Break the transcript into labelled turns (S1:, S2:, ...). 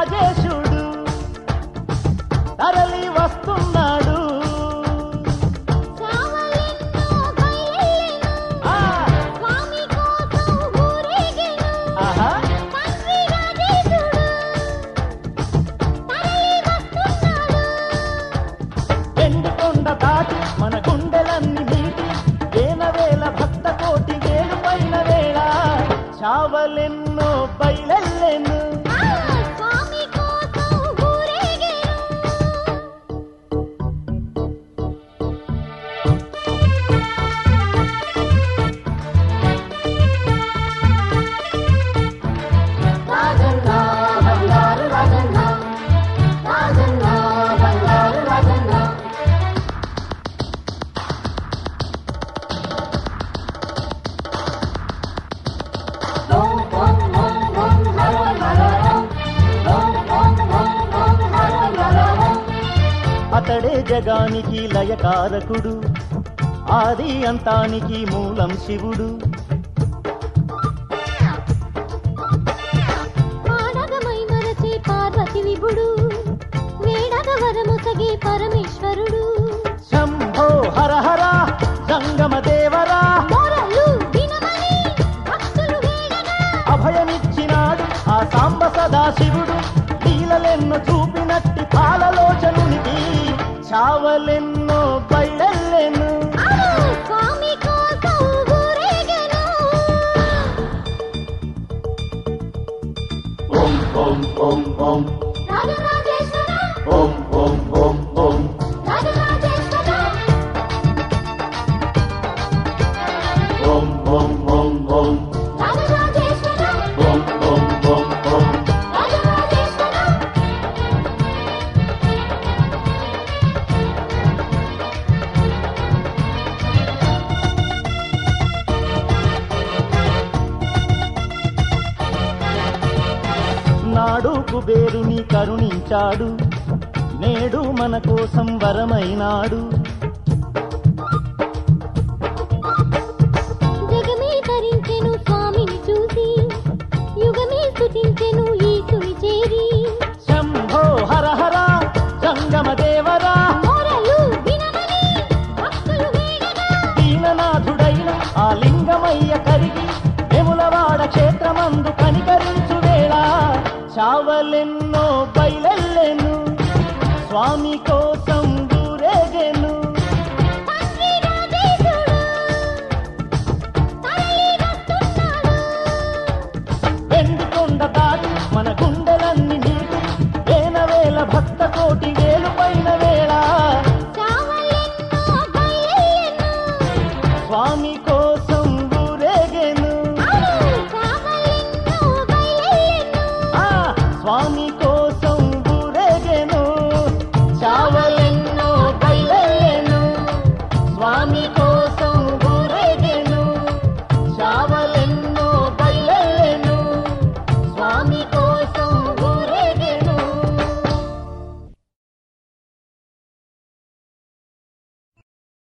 S1: రాజరాజేశుడు తరలి వస్తున్నాడు
S2: చావలెన్నో బయలెను
S1: ఆ,
S2: స్వామి కోసం ఊరేగెను
S1: ఆహా
S2: తండ్రి రాజేశుడు తరలి వస్తున్నాడు
S1: ఎండి కొండ దాటి మన గుండెలన్నీ మీటి వేల భక్త కోటి వేలు పైన వేళ చావలెన్నో బయలెల్లెను
S2: ఆ స్వామి కోసం ఊరేగెను రాజన్న బంగారు రాజన్న రాజన్న బంగారు రాజన్న ఓం ఓం ఓం ఓం హర హర ఓం ఓం ఓం ఓం ఓం హర హర ఓం
S1: అతడే జగానికి లయకారకుడు ఆది అంతానికి మూలం శివుడు
S2: పాడగమై మరచే పార్వతి విభుడు వేడగ వరముసగే పరమేశ్వరుడు
S1: శంభో హర హర జంగమ దేవరా
S2: మొరలు వినమని భక్తులు వేడగా
S1: అభయమిచ్చినాడు ఆ సాంబ సదాశివుడు లీలలెన్నో చూపినట్టి పాలలోచనునికి చావలెన్నో బయలెల్లెను
S2: అను స్వామి కోసం ఊరేగెను
S1: ఓం ఓం ఓం ఓం
S2: రాజరాజేశ్వర
S1: ఓం ఓం ఓం ఓం
S2: రాజరాజేశ్వర
S1: ఓం ఓం ఓం ఓం
S2: రాజరాజేశ్వర
S1: ఓం ఓం ఓం ఓం
S2: రాజరాజేశ్వర
S1: నాడు కుబేరుని కరుణించాడు నేడు మన కోసం వరమైనాడు
S2: జగమే తరించెను స్వామిని చూసి యుగమే స్తుతించెను ఈసుని చేరి
S1: శంభో హర హర జంగమ దేవరా
S2: మొరలు వినమని భక్తులు వేడగా
S1: దీననాథుడైన ఆ లింగమయ్య కరిగి వెములవాడ క్షేత్రమందు కనికరించు వేళ చావలెన్నో బయలెల్లెను స్వామి కోసం